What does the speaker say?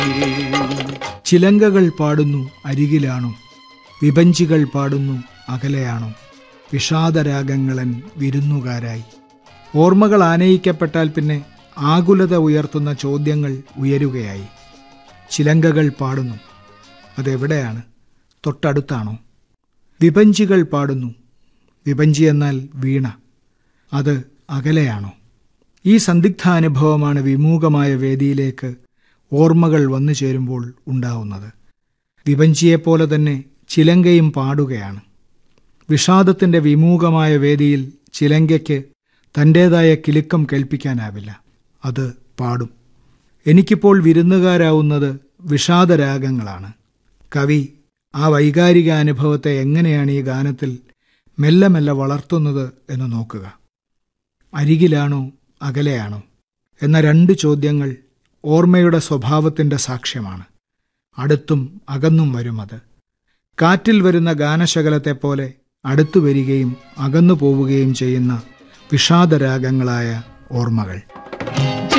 ചിലങ്കകൾ പാടുന്നു അരികിലാണോ വിപഞ്ചികൾ പാടുന്നു അകലെയാണോ വിഷാദരാഗങ്ങളൻ വിരുന്നുകാരായി ഓർമ്മകൾ ആനയിക്കപ്പെട്ടാൽ പിന്നെ ആകുലത ഉയർത്തുന്ന ചോദ്യങ്ങൾ ഉയരുകയായി ചിലങ്കകൾ പാടുന്നു അതെവിടെയാണ് തൊട്ടടുത്താണോ വിപഞ്ചികൾ പാടുന്നു വിപഞ്ചി എന്നാൽ വീണ അത് അകലെയാണോ ഈ സന്ദിഗ്ധാനുഭവമാണ് വിമൂകമായ വേദിയിലേക്ക് ഓർമ്മകൾ വന്നു ചേരുമ്പോൾ ഉണ്ടാവുന്നത് വിപഞ്ചിയെപ്പോലെ തന്നെ ചിലങ്കയും പാടുകയാണ് വിഷാദത്തിൻ്റെ വിമൂകമായ വേദിയിൽ ചിലങ്കയ്ക്ക് തൻ്റേതായ കിലുക്കം കേൾപ്പിക്കാനാവില്ല അത് പാടും എനിക്കിപ്പോൾ വിരുന്നുകാരാവുന്നത് വിഷാദരാഗങ്ങളാണ് കവി ആ വൈകാരിക അനുഭവത്തെ എങ്ങനെയാണ് ഈ ഗാനത്തിൽ മെല്ലെ മെല്ലെ വളർത്തുന്നത് എന്ന് നോക്കുക അരികിലാണോ അകലെയാണോ എന്ന രണ്ട് ചോദ്യങ്ങൾ ഓർമ്മയുടെ സ്വഭാവത്തിൻ്റെ സാക്ഷ്യമാണ് അടുത്തും അകന്നും വരും അത് കാറ്റിൽ വരുന്ന ഗാനശകലത്തെ പോലെ അടുത്തു വരികയും അകന്നു പോവുകയും ചെയ്യുന്ന വിഷാദരാഗങ്ങളായ ഓർമ്മകൾ